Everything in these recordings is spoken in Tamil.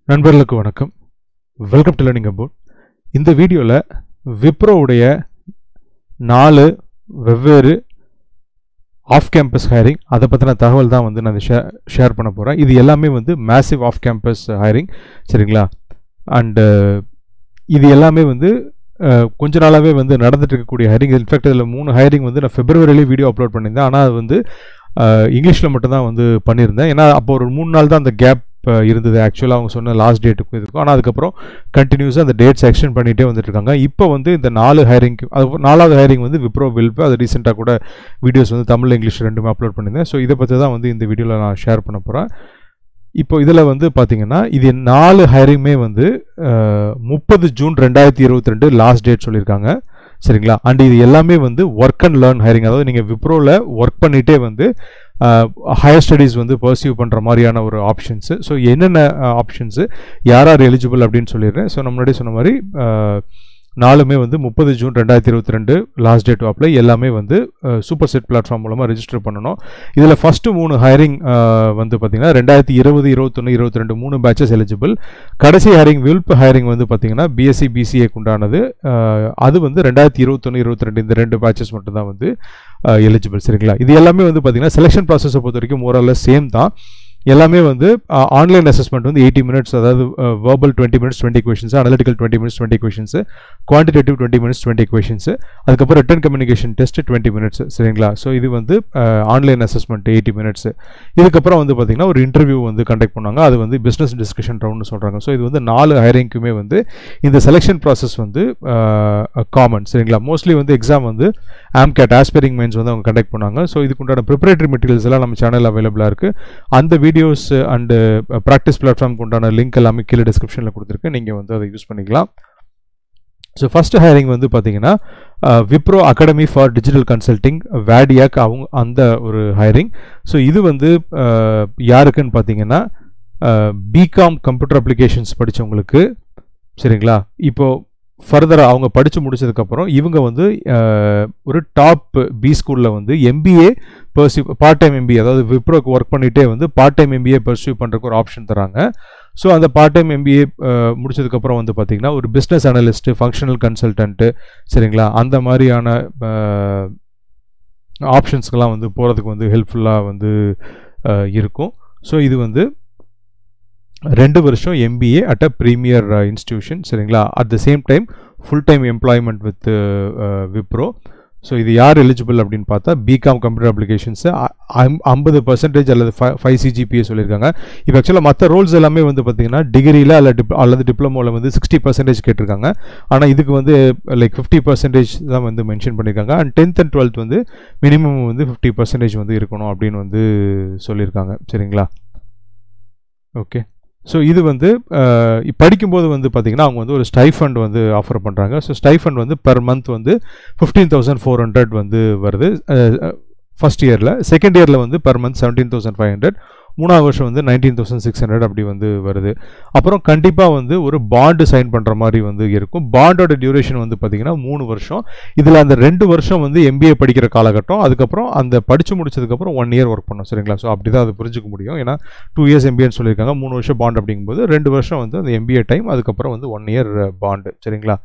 நண்பர்களுக்கு வணக்கம் வெல்கம் டு லேர்னிங் அபவுட் இந்த வீடியோவில் விப்ரோவுடைய நாலு வெவ்வேறு ஆஃப் கேம்பஸ் ஹைரிங் அதை பற்றின தகவல் தான் வந்து நான் ஷே ஷேர் பண்ண போகிறேன் இது எல்லாமே வந்து மேசிவ் ஆஃப் கேம்பஸ் ஹைரிங் சரிங்களா அண்டு இது எல்லாமே வந்து அஹ், கொஞ்ச நாளாகவே வந்து நடந்துட்டு இருக்கக்கூடிய ஹைரிங் இன்ஃபேக்ட் இதில் மூணு ஹைரிங் வந்து நான் ஃபெப்ரவரியிலே வீடியோ அப்லோட் பண்ணியிருந்தேன் ஆனால் அது வந்து இங்கிலீஷில் மட்டும்தான் வந்து பண்ணியிருந்தேன் ஏன்னா அப்போ ஒரு மூணு நாள் தான் அந்த கேப் இருந்தது ஆக்சுவலாக அவங்க சொன்ன லாஸ்ட் டேட்டுக்கும் இதுக்கும் ஆனால் அதுக்கப்புறம் கண்டினியூஸாக அந்த டேட்ஸ் எக்ஸ்டெண்ட் பண்ணிகிட்டே வந்துட்டு இருக்காங்க இப்போ வந்து இந்த நாலு ஹைரிங் அது நாலாவது ஹைரிங் வந்து விப்ரோ வில்ப் அது ரீசெண்டாக கூட வீடியோஸ் வந்து தமிழ் இங்கிலீஷ் ரெண்டுமே அப்லோட் பண்ணியிருந்தேன் ஸோ இதை பற்றி தான் வந்து இந்த வீடியோவில் நான் ஷேர் பண்ண போகிறேன் இப்போ இதில் வந்து பார்த்தீங்கன்னா இது நாலு ஹைரிங்குமே வந்து முப்பது ஜூன் ரெண்டாயிரத்தி இருபத்தி ரெண்டு லாஸ்ட் டேட் சொல்லியிருக்காங்க சரிங்களா அண்ட் இது எல்லாமே வந்து ஒர்க் அண்ட் லேர்ன் ஹைரிங் அதாவது நீங்கள் விப்ரோவில் ஒர்க் பண்ணிகிட்டே வந்து ஹையர் ஸ்டடீஸ் வந்து பர்சீவ் பண்ணுற மாதிரியான ஒரு ஆப்ஷன்ஸு ஸோ என்னென்ன ஆப்ஷன்ஸு யார் யார் எலிஜிபிள் அப்படின்னு சொல்லிடுறேன் ஸோ நம்ம முன்னாடி சொன்ன மாதிரி அஹ், நாலுமே வந்து முப்பது ஜூன் ரெண்டாயிரத்தி இருபத்தி ரெண்டு லாஸ்ட் டேட் அப்ளை எல்லாமே வந்து சூப்பர் செட் பிளாட்ஃபார்ம் மூலமாக ரெஜிஸ்டர் பண்ணணும் இதில் ஃபஸ்ட்டு மூணு ஹைரிங் வந்து பார்த்தீங்கன்னா ரெண்டாயிரத்தி இருபது இருபத்தொன்று இருபத்தி ரெண்டு மூணு பேச்சஸ் எலிஜிபிள் கடைசி ஹைரிங் வில்ப் ஹைரிங் வந்து பார்த்தீங்கன்னா பிஎஸ்சி பிசிஏக்கு உண்டானது அஹ், அது வந்து ரெண்டாயிரத்தி இருபத்தொன்று இருபத்தி ரெண்டு இந்த ரெண்டு பேச்சஸ் மட்டும்தான் வந்து எலிஜிபிள் சரிங்களா இது எல்லாமே வந்து பார்த்தீங்கன்னா செலெக்ஷன் ப்ராசஸை பொறுத்த வரைக்கும் ஓரளவு சேம் தான் எல்லாமே வந்து ஆன்லைன் அசஸ்மெண்ட் வந்து எயிட்டி மினிட்ஸ் அதாவது verbal twenty minutes twenty questions analytical twenty minutes twenty questions quantitative twenty minutes twenty questions அதுக்கப்புறம் written communication test twenty minutes சரிங்களா ஸோ இது வந்து ஆன்லைன் அசஸ்மெண்ட் எயிட்டி மினிட்ஸ் இதுக்கப்புறம் வந்து பார்த்தீங்கன்னா ஒரு இன்டர்வியூ வந்து கண்டக்ட் பண்ணாங்க அது வந்து பிஸ்னஸ் டிஸ்கஷன் ரவுண்ட்னு சொல்கிறாங்க ஸோ இது வந்து நாலு ஹைரிங்க்குமே வந்து இந்த செலெக்ஷன் ப்ராசஸ் வந்து காமன் சரிங்களா மோஸ்ட்லி வந்து எக்ஸாம் வந்து ஆம்கேட் ஆஸ்பெரிங் மைன்ஸ் வந்து அவங்க கண்டக்ட் பண்ணாங்க ஸோ இதுக்குண்டான ப்ரிப்பரேட்டரி மெட்டீரியல்ஸ் எல்லாம் நம்ம சேனல் அவைலபிளாக இருக்குது அந்த வீடியோஸ் அண்டு ப்ராக்டிஸ் பிளாட்ஃபார்ம்க்கு உண்டான லிங்க் எல்லாமே கீழே டிஸ்கிரிப்ஷனில் கொடுத்துருக்கேன் நீங்கள் வந்து அதை யூஸ் பண்ணிக்கலாம் ஸோ ஃபஸ்ட்டு ஹைரிங் வந்து பார்த்தீங்கன்னா Wipro academy for digital consulting வேடியாக் அவங்க அந்த ஒரு ஹைரிங் ஸோ இது வந்து அஹ், யாருக்குன்னு பார்த்தீங்கன்னா பிகாம் கம்ப்யூட்டர் அப்ளிகேஷன்ஸ் படித்தவங்களுக்கு சரிங்களா இப்போது ஃபர்தராக அவங்க படித்து முடிச்சதுக்கப்புறம் இவங்க வந்து அஹ், ஒரு டாப் பி ஸ்கூலில் வந்து MBA pursue part time MBA அதாவது விப்ரோக்கு ஒர்க் பண்ணிகிட்டே வந்து பார்ட் டைம் எம்பிஏ பர்சியூ பண்ணுறதுக்கு ஒரு ஆப்ஷன் தராங்க ஸோ அந்த பார்ட் டைம் எம்பிஏ முடிச்சதுக்கப்புறம் வந்து பார்த்திங்கன்னா ஒரு பிஸ்னஸ் அனலிஸ்ட்டு ஃபங்க்ஷனல் கன்சல்டன்ட்டு சரிங்களா அந்த மாதிரியான ஆப்ஷன்ஸ்க்கெல்லாம் வந்து போகிறதுக்கு வந்து ஹெல்ப்ஃபுல்லாக வந்து அஹ், இருக்கும் ஸோ இது வந்து ரெண்டு வருஷம் MBA at a premier institution சரிங்களா at the same time full time employment with Wipro so இது யார் எலிஜிபிள் அப்படின்னு பார்த்தா பிகாம் கம்ப்யூட்டர் அப்ளிகேஷன்ஸு ஐம்பது பர்சன்டேஜ் அல்லது ஃபைவ் சிஜிபிஏ சொல்லியிருக்காங்க இப்போ ஆக்சுவலாக மற்ற ரோல்ஸ் எல்லாமே வந்து பார்த்தீங்கன்னா டிகிரியில் அல்ல டிப் அல்லது டிப்ளமோவில் வந்து சிக்ஸ்டி பர்சன்டேஜ் கேட்டிருக்காங்க ஆனால் இதுக்கு வந்து லைக் ஃபிஃப்டி பர்சன்டேஜ் தான் வந்து மென்ஷன் பண்ணியிருக்காங்க அண்ட் டென்த் அண்ட் டுவெல்த் வந்து மினிமம் வந்து ஃபிஃப்டி பர்சன்டேஜ் வந்து இருக்கணும் அப்படின்னு வந்து சொல்லியிருக்காங்க சரிங்களா ஓகே ஸோ இது வந்து அஹ், இ- படிக்கும்போது வந்து பார்த்தீங்கன்னா அவங்க வந்து ஒரு ஸ்டைஃபண்ட் வந்து ஆஃபர் பண்ணுறாங்க ஸோ ஸ்டைஃபண்ட் வந்து பெர் மந்த் வந்து ஃபிஃப்டீன் தௌசண்ட் ஃபோர் ஹண்ட்ரட் வந்து வருது ஃபஸ்ட் இயரில் செகண்ட் இயரில் வந்து per month seventeen thousand five hundred மூணாவது வருஷம் வந்து நைன்டீன் தௌசண்ட் சிக்ஸ் ஹண்ட்ரட் அப்படி வந்து வருது அப்புறம் கண்டிப்பாக வந்து ஒரு பாண்டு சைன் பண்ணுற மாதிரி வந்து இருக்கும் பாண்டோட டியூரேஷன் வந்து பார்த்தீங்கன்னா மூணு வருஷம் இதில் அந்த ரெண்டு வருஷம் வந்து எம்பிஏ படிக்கிற காலகட்டம் அதுக்கப்புறம் அந்த படித்து முடிச்சதுக்கப்புறம் ஒன் இயர் ஒர்க் பண்ணோம் சரிங்களா ஸோ அப்படி தான் அது புரிஞ்சுக்க முடியும் ஏன்னா டூ இயர்ஸ் எம்பிஏன்னு சொல்லியிருக்காங்க மூணு வருஷம் பாண்ட் அப்படிங்கும்போது ரெண்டு வருஷம் வந்து அந்த எம்பிஏ டைம் அதுக்கப்புறம் வந்து ஒன் இயர் பாண்டு சரிங்களா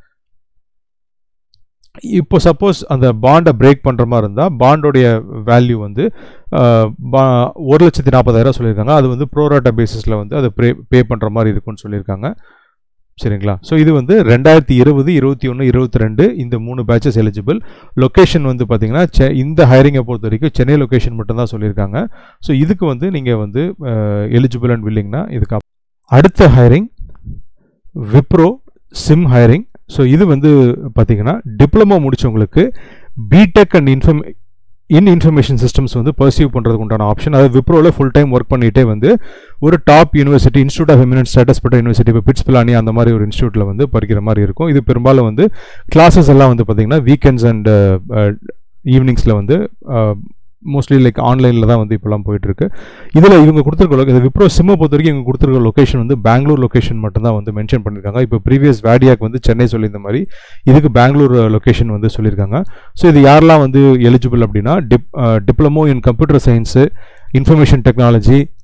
இப்போ சப்போஸ் அந்த பாண்டை பிரேக் பண்ணுற மாதிரி இருந்தால் பாண்டோடைய வேல்யூ வந்து அஹ், பா- ஒரு லட்சத்தி நாற்பதாயிரம் சொல்லியிருக்காங்க அது வந்து ப்ரோராட்டா பேசிஸில் வந்து அதை ப்ரே பே பண்ணுற மாதிரி இருக்கும்னு சொல்லியிருக்காங்க சரிங்களா ஸோ இது வந்து ரெண்டாயிரத்தி இருபது இருபத்தி ஒன்று இருபத்தி ரெண்டு இந்த மூணு பேட்சஸ் எலிஜிபிள் லொக்கேஷன் வந்து பார்த்தீங்கன்னா செ இந்த ஹைரிங்கை பொறுத்த வரைக்கும் சென்னை லொக்கேஷன் மட்டும்தான் சொல்லியிருக்காங்க ஸோ இதுக்கு வந்து நீங்கள் வந்து எலிஜிபிள் அண்ட் வில்லிங்னா இதுக்கு அப்- அடுத்த hiring Wipro SIM hiring so இது வந்து பார்த்தீங்கன்னா டிப்ளமோ முடிச்சவங்களுக்கு BTech and inform in information systems வந்து பர்சீவ் பண்ணுறதுக்கு உண்டான ஆப்ஷன் அதாவது விப்ரோவில் ஃபுல் டைம் ஒர்க் பண்ணிகிட்டே வந்து ஒரு top university institute of eminent status பட்ட யூனிவர்சிட்டி இப்போ பிட்ஸ் பிலானி அந்த மாதிரி ஒரு இன்ஸ்டியூட்டில் வந்து படிக்கிற மாதிரி இருக்கும் இது பெரும்பாலும் வந்து கிளாஸஸ் எல்லாம் வந்து பார்த்தீங்கன்னா வீக்கெண்ட்ஸ் அண்ட் ஈவினிங்ஸில் வந்து மோஸ்ட்லி லைக் ஆன்லைனில் தான் வந்து இப்போலாம் போயிட்டுருக்கு இதில் இவங்க கொடுத்துருக்க இந்த விப்ரோ சிம்மை பொறுத்த வரைக்கும் இவங்க கொடுத்துருக்க லொக்கேஷன் வந்து பெங்களூர் லொக்கேஷன் மட்டும்தான் வந்து மென்ஷன் பண்ணியிருக்காங்க இப்போ ப்ரீவியஸ் வேடியாக் வந்து சென்னை சொல்லியிருந்த மாதிரி இதுக்கு பெங்களூர் லொக்கேஷன் வந்து சொல்லியிருக்காங்க ஸோ இது யாரெல்லாம் வந்து எலிஜிபிள் அப்படின்னா dip diploma in computer science information technology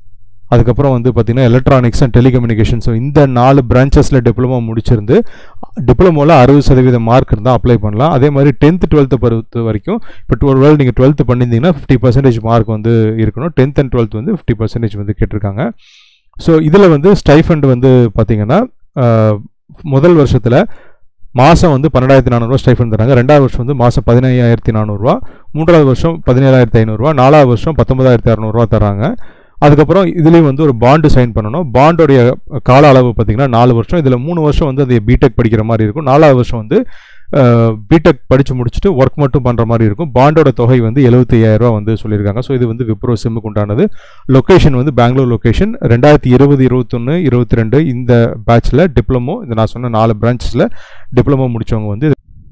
அதுக்கப்புறம் வந்து பார்த்திங்கன்னா எலக்ட்ரானிக்ஸ் அண்ட் டெலிகம்யூனிகேஷன் ஸோ இந்த நாலு பிரான்ச்சஸில் டிப்ளமோ முடிச்சிருந்து டிப்ளமோவில் அறுபது சதவீத மார்க் இருந்தால் அப்ளை பண்ணலாம் அதே மாதிரி டென்த்து டுவெல்த்து பொறுத்த வரைக்கும் இப்போ டுவெல் நீங்கள் டுவெல்த்து பண்ணியிருந்தீங்கன்னா ஃபிஃப்டி பர்சன்டேஜ் மார்க் வந்து இருக்கணும் டென்த் அண்ட் டுவெல்த் வந்து ஃபிஃப்டி பர்சன்டேஜ் வந்து கேட்டிருக்காங்க ஸோ இதில் வந்து ஸ்டைஃபண்ட் வந்து பார்த்தீங்கன்னா முதல் வருஷத்தில் மாதம் வந்து பன்னெண்டாயிரத்தி நானூறுரூவா ஸ்டைஃபன் தராங்க ரெண்டாவது வருஷம் வந்து மாதம் பதினையாயிரத்தி நானூறுரூவா மூன்றாவது வருஷம் பதினேழாயிரத்தி ஐநூறுரூவா நாலாவது வருஷம் பத்தொன்பதாயிரத்தி அறநூறுவா தராங்க அதுக்கப்புறம் இதுலேயும் வந்து ஒரு பாண்டு சைன் பண்ணணும் பாண்டோடைய கால அளவு பார்த்திங்கன்னா நாலு வருஷம் இதில் மூணு வருஷம் வந்து அது பிடெக் படிக்கிற மாதிரி இருக்கும் நாலாவது வருஷம் வந்து பிடெக் படித்து முடிச்சுட்டு ஒர்க் மட்டும் பண்ணுற மாதிரி இருக்கும் பாண்டோட தொகை வந்து எழுபத்தி ஐயாயிரரூவா வந்து சொல்லியிருக்காங்க ஸோ இது வந்து விப்ரோ சிம்முக்கு உண்டானது லொக்கேஷன் வந்து பெங்களூர் லொக்கேஷன் ரெண்டாயிரத்தி இருபது இருபத்தொன்று இருபத்தி ரெண்டு இந்த பேட்சில் டிப்ளமோ இந்த நான் சொன்ன நாலு பிரான்ச்சஸில் டிப்ளமோ முடித்தவங்க வந்து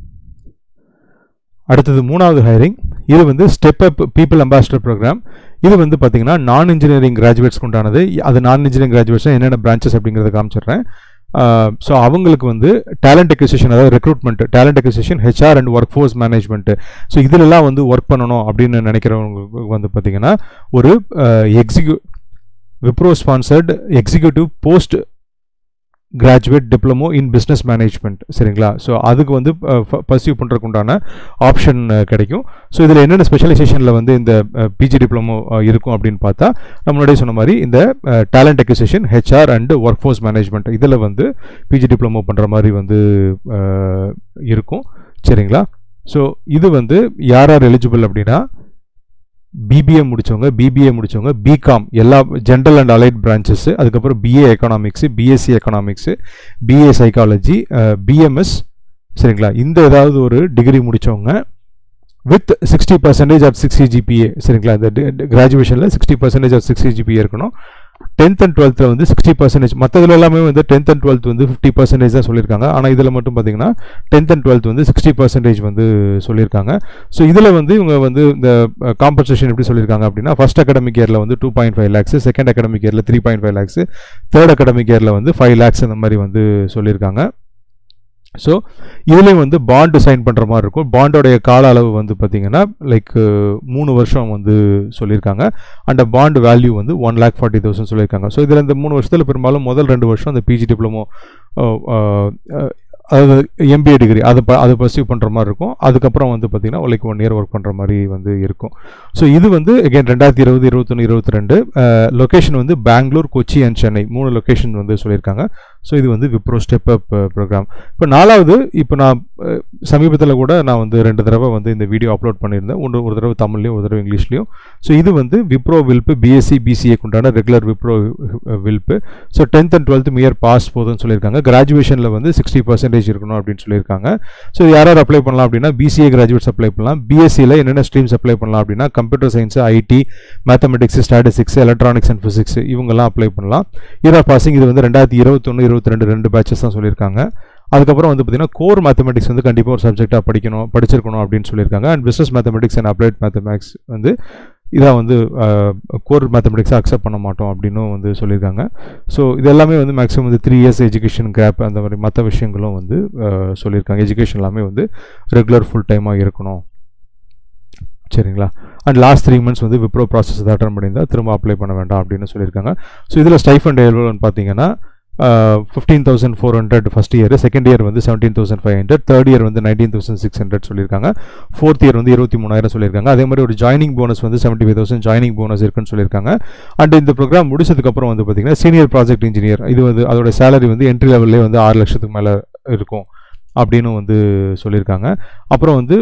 அடுத்தது மூணாவது ஹையரிங் இது வந்து step up people ambassador program இது வந்து பார்த்தீங்கன்னா நான் இன்ஜினியரிங் கிராஜுவேட்ஸ்க்கு உண்டானது அது நான் இன்ஜினியரிங் கிராஜுவேட்ஸ் என்னென்ன பிரான்ச்சஸ் அப்படிங்கிறத காமிச்சிடுறேன் ஸோ அவங்களுக்கு வந்து டேலண்ட் அக்விசிஷன் அதாவது recruitment talent acquisition HR and workforce management so இதிலெல்லாம் வந்து ஒர்க் பண்ணணும் அப்படின்னு நினைக்கிறவங்களுக்கு வந்து பார்த்தீங்கன்னா ஒரு executive Wipro sponsored executive post graduate diploma in business management சரிங்களா ஸோ அதுக்கு வந்து பர்சியூ பண்ணுறதுக்கு உண்டான ஆப்ஷன் கிடைக்கும் ஸோ இதில் என்னென்ன ஸ்பெஷலைசேஷனில் வந்து இந்த பிஜி டிப்ளமோ இருக்கும் அப்படின்னு பார்த்தா நம்ம முன்னாடியே சொன்ன மாதிரி இந்த talent acquisition HR and workforce management இதில் வந்து பிஜி டிப்ளமோ பண்ணுற மாதிரி வந்து இருக்கும் சரிங்களா ஸோ இது வந்து யார் யார் எலிஜிபிள் அப்படின்னா பிபிஏ முடித்தவங்க பிபிஏ முடித்தவங்க பிகாம் எல்லா ஜென்ரல் அண்ட் அலைட் பிரான்ச்சஸ் அதுக்கப்புறம் BA economics BSc economics BA psychology BMS சரிங்களா இந்த ஏதாவது ஒரு டிகிரி முடித்தவங்க with sixty percentage of sixty GPA சரிங்களா இந்த கிராஜுவேஷனில் sixty percentage of sixty GPA இருக்கணும் டென்த் அண்ட் டுவெல்த்தில் வந்து சிக்ஸ்டி பர்சன்டேஜ் மற்றதுல எல்லாமே வந்து டென்த் அண்ட் டுவெல்த் வந்து ஃபிஃப்டி பர்சன்டேஜ் தான் சொல்லியிருக்காங்க ஆனால் இதில் மட்டும் பார்த்தீங்கன்னா டென்த் அண்ட் டுவெல்த் வந்து சிக்ஸ்டி பர்சன்டேஜ் வந்து சொல்லியிருக்காங்க ஸோ இதில் வந்து இவங்க வந்து இந்த காம்பன்சேஷன் எப்படி சொல்லியிருக்காங்க அப்படின்னா ஃபஸ்ட் அகடமிக் இயரில் வந்து two point five lakhs second academic இயரில் three point five lakhs third academic இயரில் வந்து ஃபைவ் லேக்ஸ் அந்த மாதிரி வந்து சொல்லியிருக்காங்க ஸோ இதுலேயும் வந்து பாண்டு சைன் பண்ணுற மாதிரி இருக்கும் பாண்டோடைய கால அளவு வந்து பார்த்திங்கன்னா லைக் மூணு வருஷம் வந்து சொல்லியிருக்காங்க அண்ட் பாண்ட் வேல்யூ வந்து ஒன் லேக் ஃபார்ட்டி தௌசண்ட் சொல்லியிருக்காங்க ஸோ இதில் இந்த மூணு வருஷத்தில் பெரும்பாலும் முதல் ரெண்டு வருஷம் அந்த பிஜி டிப்ளமோ அதாவது எம்பிஏ டிகிரி அதை ப அதை பர்சீவ் பண்ணுற மாதிரி இருக்கும் அதுக்கப்புறம் வந்து பார்த்திங்கன்னா லைக் ஒன் இயர் ஒர்க் பண்ணுற மாதிரி வந்து இருக்கும் ஸோ இது வந்து எகைன் ரெண்டாயிரத்தி இருபது இருபத்தொன்று இருபத்தி ரெண்டு லொக்கேஷன் வந்து பெங்களூர் கொச்சி அண்ட் சென்னை மூணு லொக்கேஷன் வந்து சொல்லியிருக்காங்க ஸோ இது வந்து விப்ரோ ஸ்டெப் அப் ப்ரோக்ராம் இப்போ நாலாவது இப்போ நான் சமீபத்தில் கூட நான் வந்து ரெண்டு தடவை வந்து இந்த வீடியோ அப்லோட் பண்ணியிருந்தேன் ஒன்று ஒரு தடவை தமிழ்லையும் ஒரு தடவை இங்கிலீஷ்லையும் ஸோ இது வந்து விப்ரோ வில்ப்பு பிஎஸ்சி பிசிஏக்கு உண்டான regular Wipro WILP so tenth and twelfth mere pass போதும்னு சொல்லியிருக்காங்க கிராஜுவேஷனில் வந்து சிக்ஸ்டி பர்சன்டேஜ் இருக்கணும் அப்படின்னு சொல்லியிருக்காங்க ஸோ யார் யார் அப்ளை பண்ணலாம் அப்படின்னா பிசிஏ கிராஜுவேட்ஸ் அப்ளை பண்ணலாம் பிஎஸ்சியில் என்னென்ன ஸ்ட்ரீம்ஸ் அப்ளை பண்ணலாம் அப்படின்னா computer science IT mathematics statistics electronics and physics இவங்கெல்லாம் அப்ளை பண்ணலாம் இயர் ஆஃப் பாசிங் இது வந்து ரெண்டாயிரத்தி இருபத்தொன்று இருபத்தி ரெண்டு ரெண்டு பேட்சஸ் தான் சொல்லியிருக்காங்க அதுக்கப்புறம் வந்து பார்த்தீங்கன்னா கோர் மேத்தமெட்டிக்ஸ் வந்து கண்டிப்பாக ஒரு சப்ஜெக்டாக படிக்கணும் படிச்சிருக்கணும் அப்படின்னு சொல்லியிருக்காங்க and business mathematics and applied mathematics வந்து இதாக வந்து கோர் மேத்தமெட்டிக்ஸை அக்செப்ட் பண்ண மாட்டோம் அப்படின்னு வந்து சொல்லியிருக்காங்க ஸோ இது எல்லாமே வந்து மேக்ஸிமம் வந்து த்ரீ இயர்ஸ் எஜுகேஷன் கேப் அந்த மாதிரி மற்ற விஷயங்களும் வந்து சொல்லியிருக்காங்க எஜுகேஷன் எல்லாமே வந்து ரெகுலர் ஃபுல் டைமாக இருக்கணும் சரிங்களா அண்ட் லாஸ்ட் த்ரீ மந்த்ஸ் வந்து விப்ரோ ப்ராசஸ் அதை அட்டன் பண்ணியிருந்தால் திரும்ப அப்ளை பண்ண வேண்டாம் அப்படின்னு சொல்லியிருக்காங்க ஸோ இதில் ஸ்டைஃபண்ட் எவ்வளோன்னு பார்த்தீங்கன்னா fifteen thousand four hundred first year second year வந்து seventeen thousand five hundred third year வந்து நைன்டீன் தௌசண்ட் சிக்ஸ் ஹண்ட்ரட் சொல்லியிருக்காங்க ஃபோர்த் இயர் வந்து இருபத்தி மூணாயிரம் சொல்லியிருக்காங்க அதே மாதிரி ஒரு ஜாயினிங் போனஸ் வந்து seventy five thousand joining bonus இருக்குன்னு சொல்லியிருக்காங்க அண்ட் இந்த ப்ரோக்ராம் முடிச்சதுக்கப்புறம் வந்து பார்த்தீங்கன்னா சீனியர் ப்ராஜெக்ட் இன்ஜினியர் இது வந்து அதோட சேலரி வந்து என்ட்ரி லெவல்லே வந்து ஆறு லட்சத்துக்கு மேலே இருக்கும் அப்படின்னு வந்து சொல்லியிருக்காங்க அப்புறம் வந்து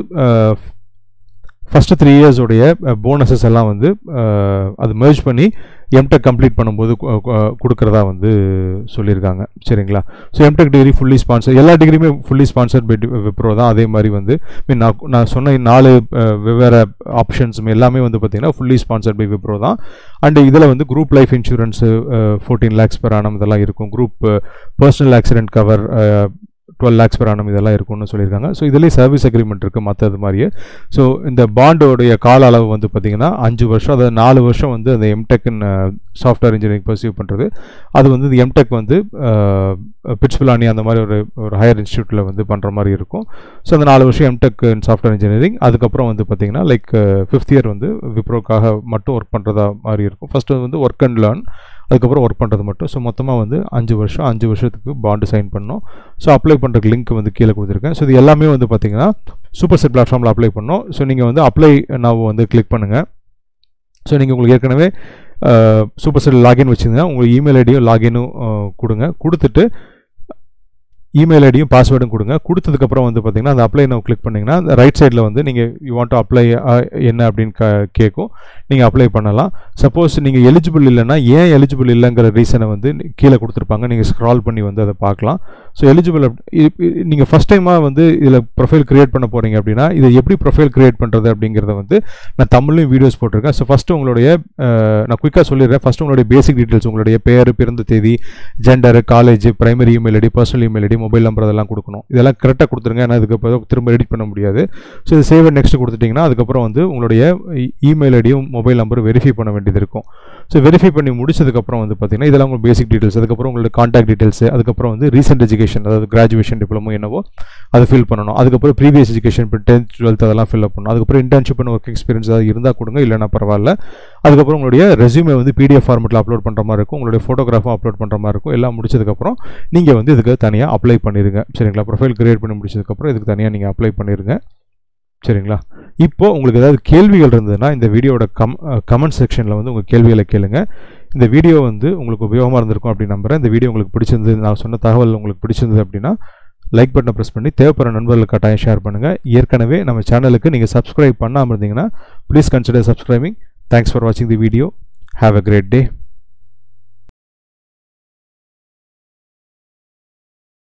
ஃபஸ்ட்டு த்ரீ இயர்ஸோடைய போனஸஸ் எல்லாம் வந்து அது மெர்ஜ் பண்ணி எம்டெக் கம்ப்ளீட் பண்ணும்போது கொடுக்குறதா வந்து சொல்லியிருக்காங்க சரிங்களா so MTech degree fully sponsor எல்லா டிகிரியுமே ஃபுல்லி ஸ்பான்சர்ட் பை விப்ரோ தான் அதே மாதிரி வந்து மீன் நான் நான் சொன்ன நாலு வெவ்வேறு ஆப்ஷன்ஸும் எல்லாமே வந்து பார்த்திங்கன்னா ஃபுல்லி ஸ்பான்சர்ட் பை விப்ரோ தான் அண்ட் இதில் வந்து group life insurance fourteen lakhs per annum இதெல்லாம் இருக்கும் group personal accident cover twelve lakhs per annum இதெல்லாம் இருக்கும்னு சொல்லியிருக்காங்க ஸோ இதுலேயே சர்வீஸ் அக்ரிமெண்ட் இருக்குது மற்றது மாதிரியே ஸோ இந்த பாண்டோடைய கால அளவு வந்து பார்த்திங்கன்னா அஞ்சு வருஷம் அதாவது நாலு வருஷம் வந்து அந்த எம்டெக்னு சாஃப்ட்வேர் இன்ஜினியரிங் பர்சீவ் பண்ணுறது அது வந்து இந்த எம்டெக் வந்து பிட்ஸ்பிலானி அந்த மாதிரி ஒரு ஒரு ஹையர் இன்ஸ்டியூட்டில் வந்து பண்ணுற மாதிரி இருக்கும் ஸோ அந்த நாலு வருஷம் எம்டெக் இன் சாஃப்ட்வேர் இன்ஜினியரிங் அதுக்கப்புறம் வந்து பார்த்திங்கன்னா லைக் ஃபிஃப்த் இயர் வந்து விப்ரோக்காக மட்டும் ஒர்க் பண்ணுறதா மாதிரி இருக்கும் ஃபஸ்ட்டு வந்து ஒர்க் அண்ட் லேர்ன் அதுக்கப்புறம் ஒர்க் பண்ணுறது மட்டும் ஸோ மொத்தமாக வந்து அஞ்சு வருஷம் அஞ்சு வருஷத்துக்கு பாண்டு சைன் பண்ணணும் ஸோ அப்ளை பண்ணுறதுக்கு லிங்க் வந்து கீழே கொடுத்துருக்கேன் ஸோ இது எல்லாமே வந்து பார்த்தீங்கன்னா சூப்பர் செட் பிளாட்ஃபார்மில் அப்ளை பண்ணணும் ஸோ நீங்கள் வந்து அப்ளை நான் வந்து கிளிக் பண்ணுங்கள் ஸோ நீங்கள் உங்களுக்கு ஏற்கனவே சூப்பர் செல் லாகின் வச்சுருந்தீங்கன்னா உங்கள் இமெயில் ஐடியும் லாகினும் கொடுங்க கொடுத்துட்டு இமெயில் ஐடியும் பாஸ்வேர்டும் கொடுங்க கொடுத்ததுக்கப்புறம் வந்து பார்த்தீங்கன்னா அந்த அப்ளை நான் கிளிக் பண்ணிங்கன்னா அந்த ரைட் சைடில் வந்து நீங்கள் யூ வாண்ட் டு அப்ளை என்ன அப்படின்னு க கேட்கும் நீங்கள் அப்ளை பண்ணலாம் சப்போஸ் நீங்கள் எலிஜிபிள் இல்லைன்னா ஏன் எலிஜிபிள் இல்லைங்கிற ரீசனை வந்து கீழே கொடுத்துருப்பாங்க நீங்கள் ஸ்க்ரால் பண்ணி வந்து அதை பார்க்கலாம் ஸோ எலிஜிபிள் நீங்கள் ஃபஸ்ட் டைமாக வந்து இதில் ப்ரொஃபைல் க்ரியேட் பண்ண போகிறீங்க அப்படின்னா இதை எப்படி ப்ரொஃபைல் க்ரியேட் பண்ணுறது அப்படிங்கிறத வந்து நான் தமிழ்லையும் வீடியோஸ் போட்டிருக்கேன் ஸோ ஃபஸ்ட்டு உங்களுடைய நான் குயிக்காக சொல்லிடுறேன் ஃபஸ்ட்டு உங்களுடைய பேசிக் டீட்டெயில்ஸ் உங்களுடைய பேர் பிறந்த தேதி gender college primary email ID personal email ID mobile number அதெல்லாம் கொடுக்கணும் இதெல்லாம் கரெக்டாக கொடுத்துருங்க ஏன்னா அதுக்கு திரும்ப எடிட் பண்ண முடியாது ஸோ இது சேவ் நெக்ஸ்ட் கொடுத்துட்டிங்கன்னா அதுக்கப்புறம் வந்து உங்களுடைய இமெயில் ஐடியும் மொபைல் நம்பரும் வெரிஃபை பண்ண வேண்டியது இருக்கும் ஸோ வெரிஃபை பண்ணி முடிச்சதுக்கப்புறம் வந்து பார்த்தீங்கன்னா இதெல்லாம் உங்கள் பேசிக் டீட்டெயில்ஸ் அதுக்கப்புறம் உங்களோட காண்டாக்ட் டீட்டெயில்ஸ் அதுக்கப்புறம் வந்து ரீசெண்ட் எஜுகேஷன் அதாவது கிராஜுவேஷன் டிப்ளமோ என்னவோ அதை ஃபில் பண்ணணும் அதுக்கப்புறம் ப்ரீவியஸ் எஜுகேஷன் இப்போ டென்த் டுவெல்த் அதெல்லாம் ஃபில் பண்ணணும் அதுக்கப்புறம் இன்டர்ன்ஷிப் ஒர்க் எக்ஸ்பீரியன்ஸ் ஏதாவது இருந்தால் கொடுங்க இல்லைனா பரவாயில்ல அதுக்கப்புறம் உங்களுடைய ரெஸ்யூமே வந்து பிடிஎஃப் ஃபார்மெட்டில் அப்லோட் பண்ணுற மாதிரி இருக்கும் உங்களுடைய ஃபோட்டோகிராஃபும் அப்லோட் பண்ணுற மாதிரி இருக்கும் எல்லாம் முடிச்சதுக்கப்புறம் நீங்கள் வந்து இதுக்கு தனியாக அப்ளை பண்ணிடுங்க சரிங்களா ப்ரொஃபைல் கிரியேட் பண்ணி முடிச்சதுக்கப்புறம் இதுக்கு தனியாக நீங்கள் அப்ளை பண்ணிடுங்க சரிங்களா இப்போ உங்களுக்கு ஏதாவது கேள்விகள் இருந்ததுன்னா இந்த வீடியோட கம் கமெண்ட் செக்ஷனில் வந்து உங்கள் கேள்விகளை கேளுங்க இந்த வீடியோ வந்து உங்களுக்கு உபயோகமாக இருந்திருக்கும் அப்படின்னு நம்புறேன் இந்த வீடியோ உங்களுக்கு பிடிச்சிருந்தது நான் சொன்ன தகவல் உங்களுக்கு பிடிச்சிருந்தது அப்படின்னா லைக் பட்டனை ப்ரெஸ் பண்ணி தேவைப்படுற நண்பர்களுக்கு கட்டாயம் ஷேர் பண்ணுங்கள் ஏற்கனவே நம்ம சேனலுக்கு நீங்கள் சப்ஸ்கிரைப் பண்ணாமல் இருந்தீங்கன்னா please consider subscribing thanks for வாட்சிங் the video have a great day